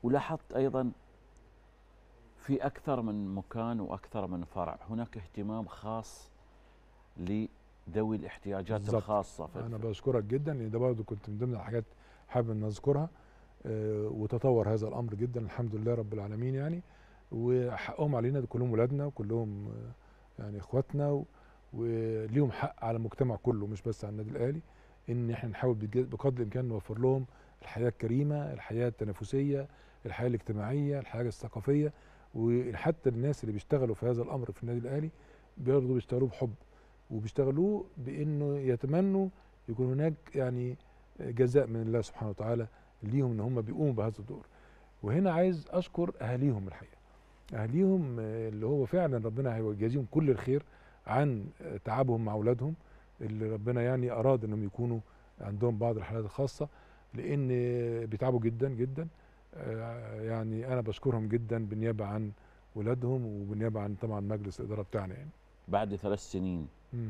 ولاحظت ايضا في اكثر من مكان واكثر من فرع هناك اهتمام خاص لذوي الاحتياجات بالظبط. الخاصه في انا بشكرك جدا لان ده برضه كنت من ضمن الحاجات حابب ان اذكرها آه، وتطور هذا الامر جدا الحمد لله رب العالمين يعني وحقهم علينا ده كلهم ولادنا وكلهم آه، يعني اخواتنا و- وليهم حق على المجتمع كله مش بس على النادي الاهلي ان احنا نحاول بج- بقدر الامكان نوفر لهم الحياه الكريمه الحياه التنافسيه الحياه الاجتماعيه الحياه الثقافيه وحتى الناس اللي بيشتغلوا في هذا الامر في النادي الاهلي برضه بيشتغلوه بحب وبيشتغلوه بانه يتمنوا يكون هناك يعني جزاء من الله سبحانه وتعالى ليهم ان هم بيقوموا بهذا الدور وهنا عايز اشكر اهاليهم الحقيقه اهاليهم آه، اللي هو فعلا ربنا هيجازيهم كل الخير عن آه، تعبهم مع اولادهم اللي ربنا يعني اراد انهم يكونوا عندهم بعض الحالات الخاصه لان آه، بيتعبوا جدا جدا آه، يعني انا بشكرهم جدا بالنيابه عن ولادهم وبالنيابه عن طبعا مجلس الاداره بتاعنا يعني بعد ثلاث سنين مم.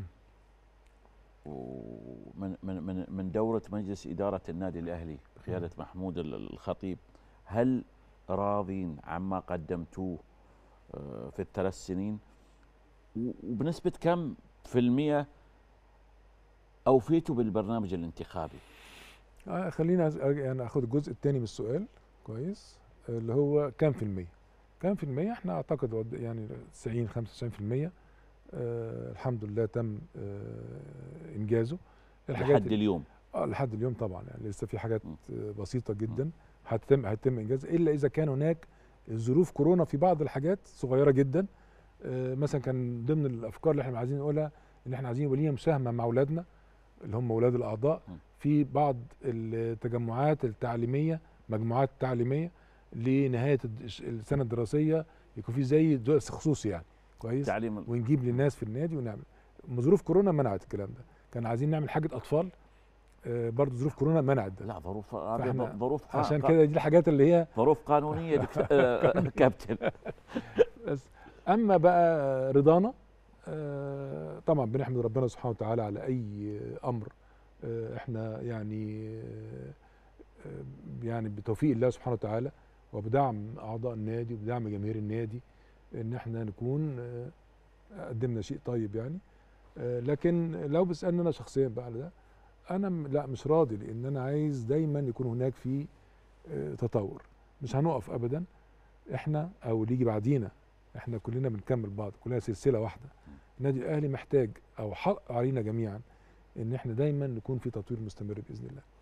ومن من من من دوره مجلس اداره النادي الاهلي بقياده محمود ال- الخطيب هل راضين عما قدمتوه آه، في الثلاث سنين و- وبنسبه كم في المئه اوفيتوا بالبرنامج الانتخابي آه خلينا أز- أرجع- يعني اخد الجزء الثاني من السؤال كويس اللي هو كام في المية كام في المية احنا اعتقد ود- يعني 90 95 في المية آه الحمد لله تم آه انجازه لحد اليوم اه لحد اليوم طبعا يعني لسه في حاجات م. آه، بسيطه جدا هتتم هيتم انجازها الا اذا كان هناك ظروف كورونا في بعض الحاجات صغيره جدا آه، مثلا كان ضمن الافكار اللي احنا عايزين نقولها ان احنا عايزين يبقى لينا مساهمه مع اولادنا اللي هم اولاد الاعضاء م. في بعض التجمعات التعليميه مجموعات تعليميه لنهايه الد- السنه الدراسيه يكون في زي درس خصوصي يعني كويس تعليم ال- ونجيب للناس في النادي ونعمل ظروف كورونا منعت الكلام ده كان عايزين نعمل حاجه اطفال آه، برضو ظروف كورونا منعت ده لا ظروف هذه فإحنا ظروف قا- عشان قا- كده دي الحاجات اللي هي ظروف قانونيه دكتور آه، كابتن بس اما بقى رضانا آه، طبعا بنحمد ربنا سبحانه وتعالى على اي امر آه، احنا يعني آه، آه، يعني بتوفيق الله سبحانه وتعالى وبدعم اعضاء النادي وبدعم جماهير النادي ان احنا نكون آه، قدمنا شيء طيب يعني آه، لكن لو بتسالني انا شخصيا بقى على ده انا م- لا مش راضي لان انا عايز دايما يكون هناك في آه، تطور مش هنقف ابدا احنا او اللي يجي بعدينا احنا كلنا بنكمل بعض كلنا سلسله واحده النادي الاهلي محتاج او حق علينا جميعا ان احنا دايما نكون في تطوير مستمر باذن الله